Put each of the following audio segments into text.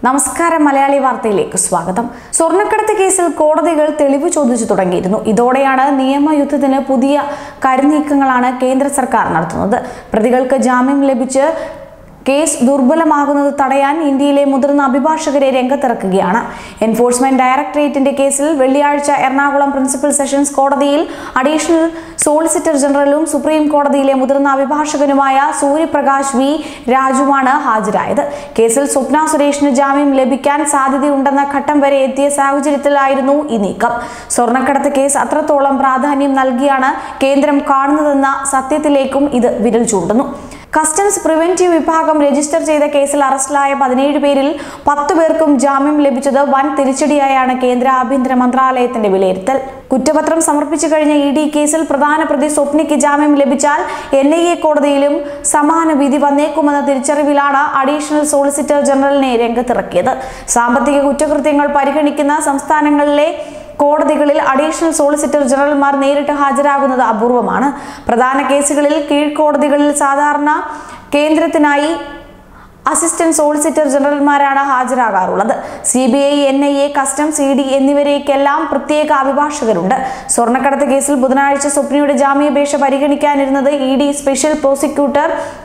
നമസ്കാരം മലയാളി വാർത്തയിലേക്ക് സ്വാഗതം സ്വർണ്ണക്കടത്ത് കേസിൽ കോടതികൾ തെളിവ് ചോദിച്ചു തുടങ്ങിയിരുന്നു ഇതോടെയാണ് നിയമയുദ്ധത്തിന് പുതിയ കരുനീക്കങ്ങളാണ് കേന്ദ്ര സർക്കാർ നടത്തുന്നത് പ്രതികൾക്ക് ജാമ്യം ലഭിച്ച് കേസ് ദുർബലമാകുന്നത് തടയാൻ ഇന്ത്യയിലെ മുതിർന്ന അഭിഭാഷകരെ രംഗത്തിറക്കുകയാണ് എൻഫോഴ്സ്മെന്റ് ഡയറക്ടറേറ്റിന്റെ കേസിൽ വെള്ളിയാഴ്ച എറണാകുളം പ്രിൻസിപ്പൽ സെഷൻസ് കോടതിയിൽ അഡീഷണൽ സോളിസിറ്റർ ജനറലും സുപ്രീം കോടതിയിലെ മുതിർന്ന അഭിഭാഷകനുമായ സൂര്യപ്രകാശ് വി രാജുവാണ് ഹാജരായത് കേസിൽ സ്വപ്ന സുരേഷിന് ജാമ്യം ലഭിക്കാൻ സാധ്യതയുണ്ടെന്ന ഘട്ടം വരെ എത്തിയ സാഹചര്യത്തിലായിരുന്നു ഈ നീക്കം സ്വർണ്ണക്കടത്ത് കേസ് അത്രത്തോളം പ്രാധാന്യം നൽകിയാണ് കേന്ദ്രം കാണുന്നതെന്ന സത്യത്തിലേക്കും ഇത് വിരൽ ചൂണ്ടുന്നു കസ്റ്റംസ് പ്രിവെന്റീവ് വിഭാഗം രജിസ്റ്റർ ചെയ്ത കേസിൽ അറസ്റ്റിലായ പതിനേഴ് പേരിൽ പത്ത് പേർക്കും ജാമ്യം ലഭിച്ചത് വൻ തിരിച്ചടിയായാണ് കേന്ദ്ര ആഭ്യന്തര മന്ത്രാലയത്തിന്റെ വിലയിരുത്തൽ കുറ്റപത്രം സമർപ്പിച്ചു കഴിഞ്ഞ ഇ ഡി കേസിൽ പ്രധാന പ്രതി സ്വപ്നയ്ക്ക് ജാമ്യം ലഭിച്ചാൽ എൻ ഐ എ കോടതിയിലും സമാന വിധി വന്നേക്കുമെന്ന തിരിച്ചറിവിലാണ് അഡീഷണൽ സോളിസിറ്റർ ജനറലിനെ രംഗത്തിറക്കിയത് സാമ്പത്തിക കുറ്റകൃത്യങ്ങൾ പരിഗണിക്കുന്ന സംസ്ഥാനങ്ങളിലെ കോടതികളിൽ അഡീഷണൽ സോളിസിറ്റർ ജനറൽമാർ നേരിട്ട് ഹാജരാകുന്നത് അപൂർവമാണ് പ്രധാന കേസുകളിൽ കീഴ്ക്കോടതികളിൽ സാധാരണ കേന്ദ്രത്തിനായി അസിസ്റ്റന്റ് സോളിസിറ്റർ ജനറൽമാരാണ് ഹാജരാകാറുള്ളത് C B I N I A customs E D എന്നിവരേക്കെല്ലാം പ്രത്യേക അഭിഭാഷകരുണ്ട് സ്വർണ്ണക്കടത്ത് കേസിൽ ബുധനാഴ്ച സ്വപ്നയുടെ ജാമ്യാപേക്ഷ പരിഗണിക്കാനിരുന്നത് E D special prosecutor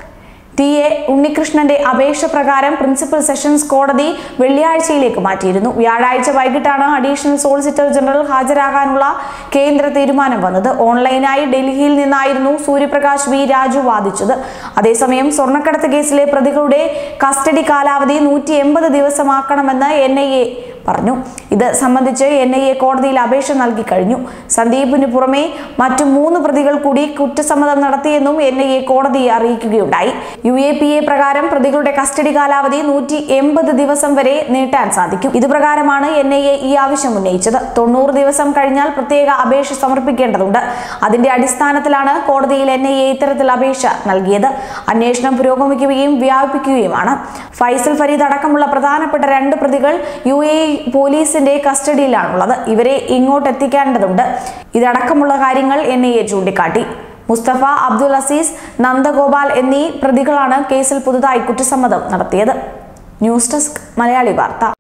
T A ഉണ്ണികൃഷ്ണന്റെ അപേക്ഷ പ്രകാരം പ്രിൻസിപ്പൽ സെഷൻസ് കോടതി വെള്ളിയാഴ്ചയിലേക്ക് മാറ്റിയിരുന്നു വ്യാഴാഴ്ച വൈകിട്ടാണ് അഡീഷണൽ സോളിസിറ്റർ ജനറൽ ഹാജരാകാനുള്ള കേന്ദ്ര തീരുമാനം വന്നത് ഓൺലൈനായി ഡൽഹിയിൽ നിന്നായിരുന്നു സൂര്യപ്രകാശ് വി രാജു വാദിച്ചത് അതേസമയം സ്വർണ്ണക്കടത്ത് കേസിലെ പ്രതികളുടെ കസ്റ്റഡി കാലാവധി നൂറ്റി എൺപത് ദിവസമാക്കണമെന്ന് എൻ ഐ എ പറഞ്ഞു ഇത് സംബന്ധിച്ച് എൻ ഐ എ കോടതിയിൽ അപേക്ഷ നൽകി കഴിഞ്ഞു സന്ദീപിന് പുറമെ മറ്റു മൂന്ന് പ്രതികൾ കൂടി കുറ്റസമ്മതം നടത്തിയെന്നും എൻ ഐ എ കോടതിയെ അറിയിക്കുകയുണ്ടായി യു എ പി എ പ്രകാരം പ്രതികളുടെ കസ്റ്റഡി കാലാവധി നൂറ്റി എൺപത് ദിവസം വരെ നീട്ടാൻ സാധിക്കും ഇത് പ്രകാരമാണ് എൻ ഐ എ ഈ ആവശ്യം ഉന്നയിച്ചത് തൊണ്ണൂറ് ദിവസം കഴിഞ്ഞാൽ പ്രത്യേക അപേക്ഷ സമർപ്പിക്കേണ്ടതുണ്ട് അതിന്റെ അടിസ്ഥാനത്തിലാണ് കോടതിയിൽ എൻ ഐ എ ഇത്തരത്തിൽ അപേക്ഷ നൽകിയത് അന്വേഷണം പുരോഗമിക്കുകയും വ്യാപിപ്പിക്കുകയുമാണ് ഫൈസൽ ഫരീദ് അടക്കമുള്ള പ്രധാനപ്പെട്ട രണ്ട് പ്രതികൾ യു എ പോലീസിന്റെ കസ്റ്റഡിയിലാണുള്ളത് ഇവരെ ഇങ്ങോട്ട് എത്തിക്കേണ്ടതുണ്ട് ഇതടക്കമുള്ള കാര്യങ്ങൾ എൻ ഐ എ ചൂണ്ടിക്കാട്ടി മുസ്തഫ അബ്ദുൽ അസീസ് നന്ദഗോപാൽ എന്നീ പ്രതികളാണ് കേസിൽ പുതുതായി കുറ്റസമ്മതം നടത്തിയത് ന്യൂസ് ഡെസ്ക് മലയാളി വാർത്ത